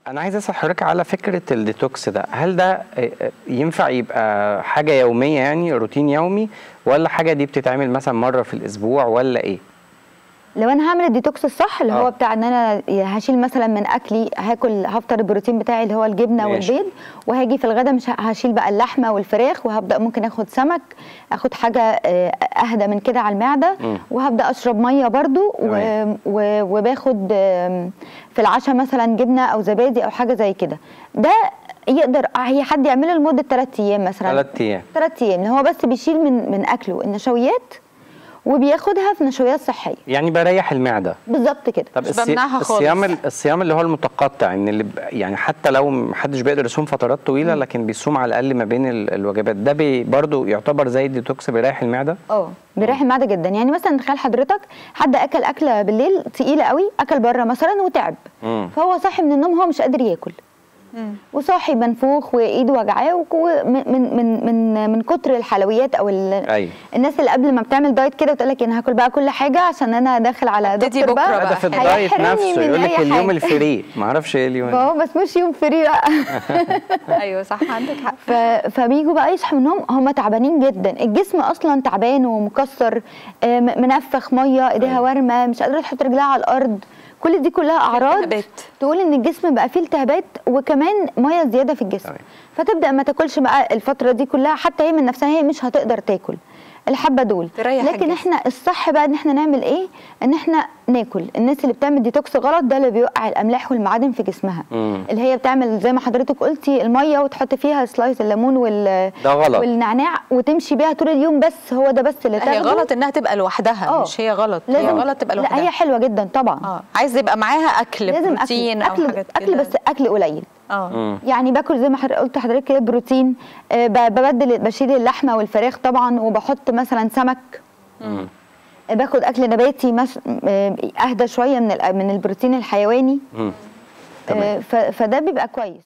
انا عايز اسال حضرتك على فكره الديتوكس ده هل ده آه، آه، ينفع يبقى حاجه يوميه يعني روتين يومي ولا حاجه دي بتتعمل مثلا مره في الاسبوع ولا ايه لو انا هعمل الديتوكس الصح اللي آه. هو بتاع ان انا هشيل مثلا من اكلي هاكل هفطر البروتين بتاعي اللي هو الجبنه ماشي. والبيض وهاجي في الغدا مش ه- هشيل بقى اللحمه والفراخ وهبدا ممكن اخد سمك اخد حاجه آه، اهدى من كده على المعده مم. وهبدا اشرب ميه برضو و... تمام. و... وباخد آم، في العشاء مثلا جبنه او زبادي او حاجه زي كده ده يقدر هي حد يعمله لمده 3 ايام مثلا ثلاث ايام ثلاث ايام اللي هو بس بيشيل من من اكله النشويات وبياخدها في نشويات صحيه يعني بريح المعده بالظبط كده طب مش الصي- بمنعها خالص. الصيام ال- الصيام اللي هو المتقطع ان اللي ب- يعني حتى لو محدش بيقدر يصوم فترات طويله لكن بيصوم على الاقل ما بين ال- الوجبات ده بي برضو يعتبر زي الديتوكس بيريح المعده اه بيريح المعده جدا يعني مثلا تخيل حضرتك حد اكل اكله بالليل تقيله قوي اكل بره مثلا وتعب مم. فهو صاحي من النوم هو مش قادر ياكل وصاحي منفوخ وايده وجعاه وك- ومن من من من من كتر الحلويات او ال- ايوه الناس اللي قبل ما بتعمل دايت كده بتقول لك انا هاكل بقى كل حاجه عشان انا داخل على ابتدي دكتور بكرة بقى بقى. هدف حلو. الدايت هيحرمني نفسه من يقول لك أي اليوم حاجة. الفري ما اعرفش ايه اليوم فهو بس مش يوم فري بقى ايوه صح عندك حق ف... فبيجوا بقى يصحوا من النوم هم تعبانين جدا الجسم اصلا تعبان ومكسر آه، م- منفخ ميه ايديها أيوة. ورمه مش قادره تحط رجلها على الارض كل دي كلها اعراض التهابات. تقول ان الجسم بقى فيه التهابات وكمان ميه زياده في الجسم تمام. فتبدا ما تاكلش بقى الفتره دي كلها حتى هي من نفسها هي مش هتقدر تاكل الحبه دول تريح لكن الجسم. احنا الصح بقى ان احنا نعمل ايه ان احنا ناكل الناس اللي بتعمل ديتوكس غلط ده اللي بيوقع الاملاح والمعادن في جسمها مم. اللي هي بتعمل زي ما حضرتك قلتي الميه وتحط فيها سلايس الليمون وال ده غلط. والنعناع وتمشي بيها طول اليوم بس هو ده بس اللي لا، هي تاخده غلط انها تبقى لوحدها آه. مش هي غلط هي لازم غلط تبقى لا لوحدها هي حلوه جدا طبعا اه عايز يبقى معاها اكل لازم بروتين اكل او اكل, حاجات أكل كده بس اكل قليل اه مم. يعني باكل زي ما حضرتك قلت حضرتك كده بروتين آه، ب- ببدل بشيل اللحمه والفراخ طبعا وبحط مثلا سمك مم. آه، باخد اكل نباتي مس... آه، اهدى شويه من ال- من البروتين الحيواني مم. آه، ف- فده بيبقى كويس